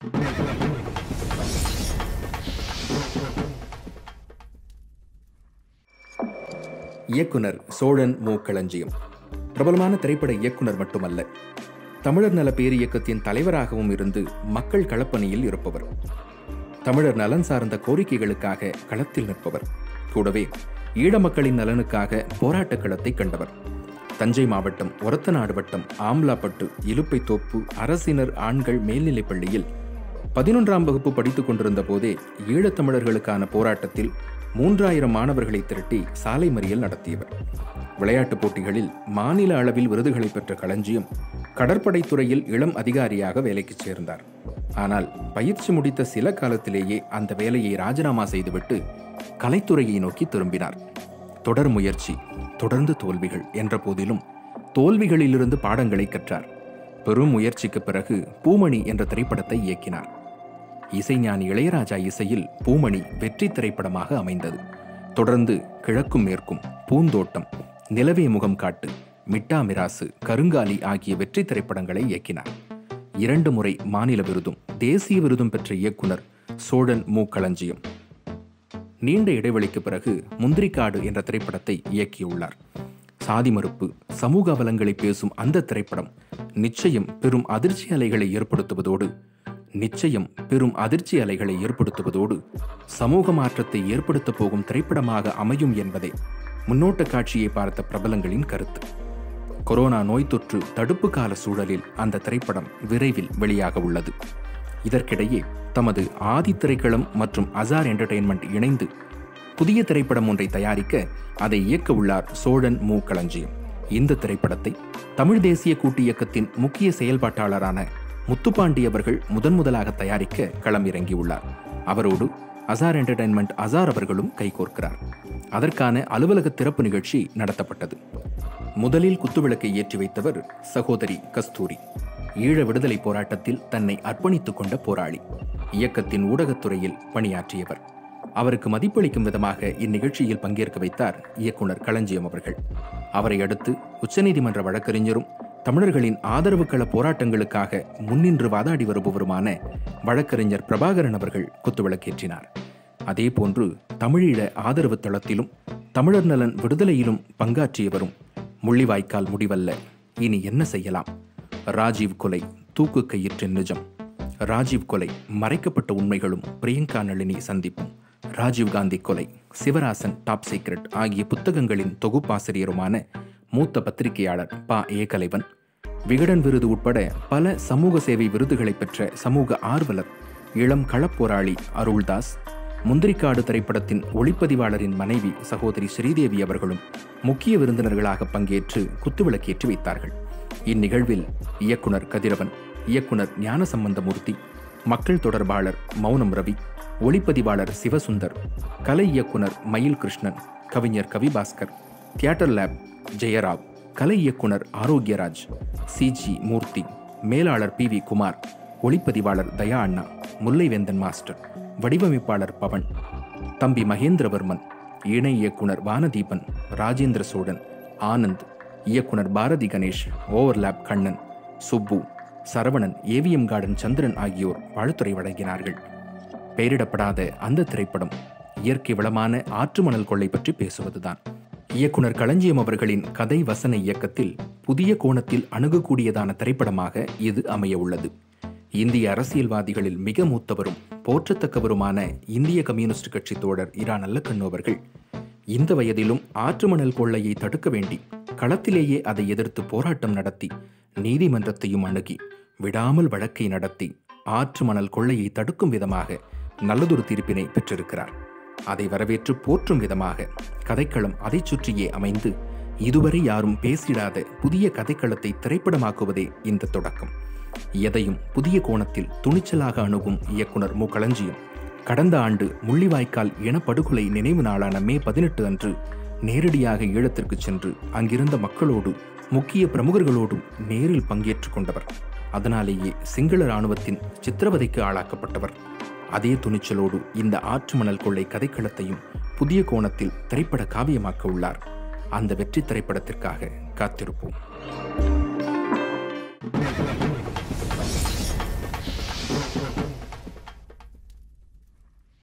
இயக்குனர் சோழன் மு களஞ்சியம் பிரபலமான திரைப்பட இயக்குனர் மட்டுமல்ல தமிழர் நல பேரியக்கத்தின் தலைவராகவும் இருந்து மக்கள் களப்பணியில் இருப்பவர் தமிழர் நலன் சார்ந்த கோரிக்கைகளுக்காக களத்தில் நிற்பவர் கூடவே ஈழ மக்களின் நலனுக்காக போராட்டக் களத்தை கண்டவர் தஞ்சை மாவட்டம் ஒரத்தநாடு வட்டம் ஆம்லாப்பட்டு இலுப்பைத்தோப்பு அரசினர் ஆண்கள் மேல்நிலைப் பள்ளியில் பதினொன்றாம் வகுப்பு படித்துக் கொண்டிருந்த போதே ஈழத்தமிழர்களுக்கான போராட்டத்தில் மூன்றாயிரம் மாணவர்களை திரட்டி சாலை மறியல் நடத்தியவர் விளையாட்டுப் போட்டிகளில் மாநில அளவில் விருதுகளை பெற்ற களஞ்சியம் கடற்படைத் துறையில் இளம் அதிகாரியாக வேலைக்கு சேர்ந்தார் ஆனால் பயிற்சி முடித்த சில காலத்திலேயே அந்த வேலையை ராஜினாமா செய்துவிட்டு கலைத்துறையை நோக்கி திரும்பினார் தொடர் முயற்சி தொடர்ந்து தோல்விகள் என்ற போதிலும் தோல்விகளிலிருந்து பாடங்களை கற்றார் பெரும் முயற்சிக்கு பிறகு பூமணி என்ற திரைப்படத்தை இயக்கினார் இசைஞானி இளையராஜா இசையில் பூமணி வெற்றி திரைப்படமாக அமைந்தது தொடர்ந்து கிழக்கும் மேற்கும் பூந்தோட்டம் நிலவே முகம் காட்டு மிட்டா மிராசு கருங்காலி ஆகிய வெற்றி திரைப்படங்களை இயக்கினார் இரண்டு முறை மாநில விருதும் தேசிய விருதும் பெற்ற இயக்குனர் சோழன் மு களஞ்சியம் நீண்ட இடைவெளிக்கு பிறகு முந்திரிக்காடு என்ற திரைப்படத்தை இயக்கியுள்ளார் சாதி மறுப்பு சமூக அவலங்களை பேசும் அந்த திரைப்படம் நிச்சயம் பெரும் அதிர்ச்சி அலைகளை ஏற்படுத்துவதோடு நிச்சயம் பெரும் அதிர்ச்சி அலைகளை ஏற்படுத்துவதோடு சமூக மாற்றத்தை ஏற்படுத்தப் போகும் திரைப்படமாக அமையும் என்பதே முன்னோட்ட காட்சியை பார்த்த பிரபலங்களின் கருத்து கொரோனா நோய் தொற்று தடுப்பு கால சூழலில் அந்த திரைப்படம் விரைவில் வெளியாக உள்ளது இதற்கிடையே தமது ஆதி திரைக்களம் மற்றும் அசார் என்டர்டெயின்மெண்ட் இணைந்து புதிய திரைப்படம் ஒன்றை தயாரிக்க அதை இயக்க உள்ளார் சோழன் மு களஞ்சியம் இந்த திரைப்படத்தை தமிழ் தேசிய கூட்டு இயக்கத்தின் முக்கிய செயல்பாட்டாளரான முத்துப்பாண்டி அவர்கள் முதன் முதலாக தயாரிக்க களம் இறங்கியுள்ளார் அவரோடு அசார் என்டர்டெயின்மெண்ட் அசார் அவர்களும் கைகோர்க்கிறார் அதற்கான அலுவலக திறப்பு நிகழ்ச்சி நடத்தப்பட்டது முதலில் குத்துவிளக்கை ஏற்றி வைத்தவர் சகோதரி கஸ்தூரி ஈழ விடுதலை போராட்டத்தில் தன்னை அர்ப்பணித்துக் கொண்ட போராளி இயக்கத்தின் ஊடகத்துறையில் பணியாற்றியவர் அவருக்கு மதிப்பளிக்கும் விதமாக இந்நிகழ்ச்சியில் பங்கேற்க வைத்தார் இயக்குனர் களஞ்சியம் அவர்கள் அவரை அடுத்து உச்சநீதிமன்ற வழக்கறிஞரும் தமிழர்களின் ஆதரவு கள போராட்டங்களுக்காக முன்னின்று வாதாடி வருபவருமான வழக்கறிஞர் பிரபாகரன் அவர்கள் குத்துவிளக்கேற்றினார் அதேபோன்று தமிழீழ ஆதரவு தளத்திலும் தமிழர் நலன் விடுதலையிலும் பங்காற்றியவரும் முள்ளிவாய்க்கால் முடிவல்ல இனி என்ன செய்யலாம் ராஜீவ் கொலை தூக்கு கயிற்றின் நிஜம் ராஜீவ் கொலை மறைக்கப்பட்ட உண்மைகளும் பிரியங்கா நளினி சந்திப்பும் ராஜீவ் காந்தி கொலை சிவராசன் டாப் சீக்ரெட் ஆகிய புத்தகங்களின் தொகுப்பாசிரியருமான மூத்த பத்திரிகையாளர் ப ஏகலைவன் விகடன் விருது உட்பட பல சமூக சேவை விருதுகளை பெற்ற சமூக ஆர்வலர் இளம் களப்போராளி அருள்தாஸ் முந்திரிக்காடு திரைப்படத்தின் ஒளிப்பதிவாளரின் மனைவி சகோதரி ஸ்ரீதேவி அவர்களும் முக்கிய விருந்தினர்களாக பங்கேற்று குத்துவிளக்கேற்றி வைத்தார்கள் இந்நிகழ்வில் இயக்குனர் கதிரவன் இயக்குனர் ஞானசம்பந்தமூர்த்தி மக்கள் தொடர்பாளர் மௌனம் ரவி ஒளிப்பதிவாளர் சிவசுந்தர் கலை இயக்குனர் மயில் கிருஷ்ணன் கவிஞர் கவிபாஸ்கர் தியேட்டர் லேப் ஜெயராவ் கலை இயக்குனர் ஆரோக்கியராஜ் சிஜி மூர்த்தி மேலாளர் பி வி குமார் ஒளிப்பதிவாளர் தயா அண்ணா முல்லைவேந்தன் மாஸ்டர் வடிவமைப்பாளர் பவன் தம்பி மகேந்திரவர்மன் இணை இயக்குனர் வானதீபன் ராஜேந்திர சோழன் ஆனந்த் இயக்குனர் பாரதி கணேஷ் ஓவர்லாப் கண்ணன் சுப்பு சரவணன் ஏவிஎம் கார்டன் சந்திரன் ஆகியோர் வாழ்த்துறை வழங்கினார்கள் பெயரிடப்படாத அந்த திரைப்படம் இயற்கை வளமான ஆற்று மணல் கொள்ளை பற்றி பேசுவதுதான் இயக்குனர் களஞ்சியம் அவர்களின் கதை வசன இயக்கத்தில் புதிய கோணத்தில் அணுகக்கூடியதான திரைப்படமாக இது அமைய உள்ளது இந்திய அரசியல்வாதிகளில் மிக மூத்தவரும் போற்றத்தக்கவருமான இந்திய கம்யூனிஸ்ட் கட்சி தோழர் இரா நல்லக்கண்ணு அவர்கள் இந்த வயதிலும் ஆற்று மணல் கொள்ளையை தடுக்க வேண்டி களத்திலேயே அதை எதிர்த்து போராட்டம் நடத்தி நீதிமன்றத்தையும் அணுகி விடாமல் வழக்கை நடத்தி ஆற்று மணல் கொள்ளையை தடுக்கும் விதமாக நல்லதொரு தீர்ப்பினை பெற்றிருக்கிறார் அதை வரவேற்று போற்றும் விதமாக கதைக்களம் அதைச் சுற்றியே அமைந்து இதுவரை யாரும் பேசிடாத புதிய கதைக்களத்தை திரைப்படமாக்குவதே இந்த தொடக்கம் எதையும் புதிய கோணத்தில் துணிச்சலாக அணுகும் இயக்குனர் மு களஞ்சியம் கடந்த ஆண்டு முள்ளிவாய்க்கால் இனப்படுகொலை நினைவு நாளான மே பதினெட்டு அன்று நேரடியாக ஈழத்திற்கு சென்று அங்கிருந்த மக்களோடு முக்கிய பிரமுகர்களோடும் நேரில் பங்கேற்றுக் கொண்டவர் அதனாலேயே சிங்கள இராணுவத்தின் சித்திரவதைக்கு ஆளாக்கப்பட்டவர் அதே துணிச்சலோடு இந்த ஆற்று மணல் கொள்ளை கதைக்களத்தையும் புதிய கோணத்தில் திரைப்பட காவியமாக்க உள்ளார் அந்த வெற்றி திரைப்படத்திற்காக காத்திருப்போம்